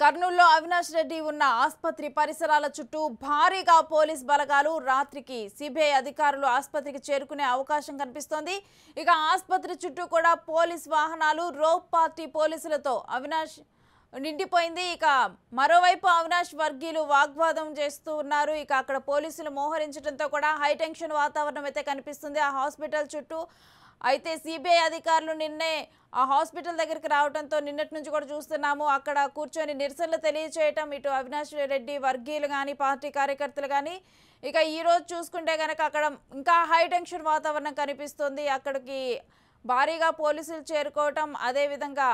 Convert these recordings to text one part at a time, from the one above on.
కర్నూలులో అవినాష్ రెడ్డి ఉన్న ఆసుపత్రి పరిసరాల చుట్టూ భారీగా పోలీస్ బలగాలు రాత్రికి సిబిఐ అధికారులు ఆసుపత్రికి చేరుకునే అవకాశం కనిపిస్తోంది ఇక ఆసుపత్రి చుట్టూ కూడా పోలీస్ వాహనాలు రోప్ పార్టీ పోలీసులతో అవినాష్ నిండిపోయింది ఇక మరోవైపు అవినాష్ వర్గీయులు వాగ్వాదం చేస్తూ ఉన్నారు ఇక అక్కడ పోలీసులు మోహరించడంతో కూడా హైటెన్షన్ వాతావరణం అయితే కనిపిస్తుంది ఆ హాస్పిటల్ చుట్టూ అయితే సిబిఐ అధికారులు నిన్నే ఆ హాస్పిటల్ దగ్గరికి రావడంతో నిన్నటి నుంచి కూడా చూస్తున్నాము అక్కడ కూర్చొని నిరసనలు తెలియచేయటం ఇటు అవినాష్ రెడ్డి వర్గీయులు కానీ పార్టీ కార్యకర్తలు కానీ ఇక ఈ రోజు చూసుకుంటే కనుక అక్కడ ఇంకా హై టెన్షన్ వాతావరణం కనిపిస్తుంది అక్కడికి భారీగా పోలీసులు చేరుకోవటం అదేవిధంగా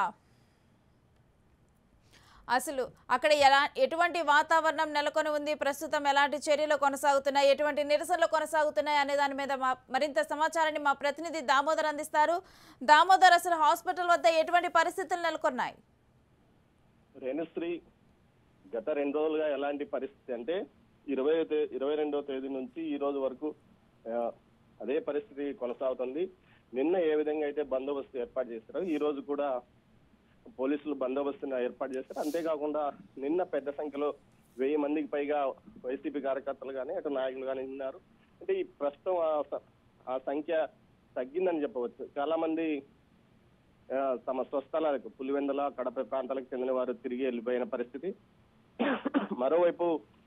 అసలు అక్కడ ఎలా ఎటువంటి వాతావరణం నెలకొని ఉంది ప్రస్తుతం ఎలాంటి చర్యలు కొనసాగుతున్నాయి ఎటువంటి నిరసనలు కొనసాగుతున్నాయి అనే దాని మీద మా మరింత సమాచారాన్ని మా ప్రతినిధి దామోదర్ అందిస్తారు దామోదర్ అసలు హాస్పిటల్ వద్ద ఎటువంటి పరిస్థితులు నెలకొన్నాయి రేణుశ్రీ గత రెండు రోజులుగా ఎలాంటి పరిస్థితి అంటే ఇరవై ఇరవై రెండవ తేదీ నుంచి ఈ రోజు వరకు ఆ, అదే పరిస్థితి కొనసాగుతుంది నిన్న ఏ విధంగా అయితే బందోబస్తు ఏర్పాటు చేశారో ఈ రోజు కూడా పోలీసులు బందోబస్తుని ఏర్పాటు చేశారు అంతేకాకుండా నిన్న పెద్ద సంఖ్యలో వెయ్యి మందికి పైగా వైసీపీ కార్యకర్తలు కానీ అటు నాయకులు కానీ ఉన్నారు అంటే ఈ ప్రస్తుతం ఆ స- ఆ సంఖ్య తగ్గిందని చెప్పవచ్చు చాలా మంది ఆ, తమ స్వస్థలాలకు పులివెందుల కడప ప్రాంతాలకు చెందిన వారు తిరిగి వెళ్ళిపోయిన పరిస్థితి మరోవైపు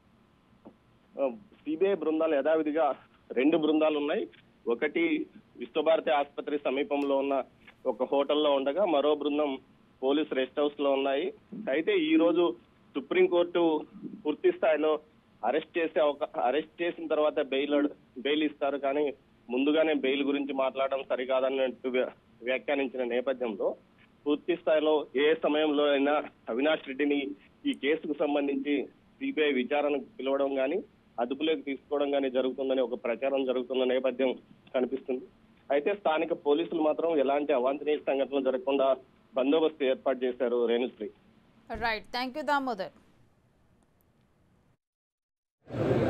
సిబిఐ బృందాలు యథావిధిగా రెండు బృందాలు ఉన్నాయి ఒకటి విశ్వభారతి ఆసుపత్రి సమీపంలో ఉన్న ఒక హోటల్లో ఉండగా మరో బృందం పోలీస్ రెస్ట్ హౌస్ లో ఉన్నాయి అయితే ఈ రోజు సుప్రీంకోర్టు పూర్తి స్థాయిలో అరెస్ట్ చేసే ఒక అరెస్ట్ చేసిన తర్వాత బెయిల్ బెయిల్ ఇస్తారు కానీ ముందుగానే బెయిల్ గురించి మాట్లాడడం సరికాదన్నట్టు వ్య- వ్యాఖ్యానించిన నేపథ్యంలో పూర్తి స్థాయిలో ఏ సమయంలో అయినా అవినాష్ రెడ్డిని ఈ కేసుకు సంబంధించి సిబిఐ విచారణకు పిలవడం కానీ అదుపులోకి తీసుకోవడం కానీ జరుగుతుందని ఒక ప్రచారం జరుగుతున్న నేపథ్యం కనిపిస్తుంది అయితే స్థానిక పోలీసులు మాత్రం ఎలాంటి అవాంఛనీయ సంఘటనలు జరగకుండా బందోబస్తు ఏర్పాటు చేశారు Renusri right thank you Damodar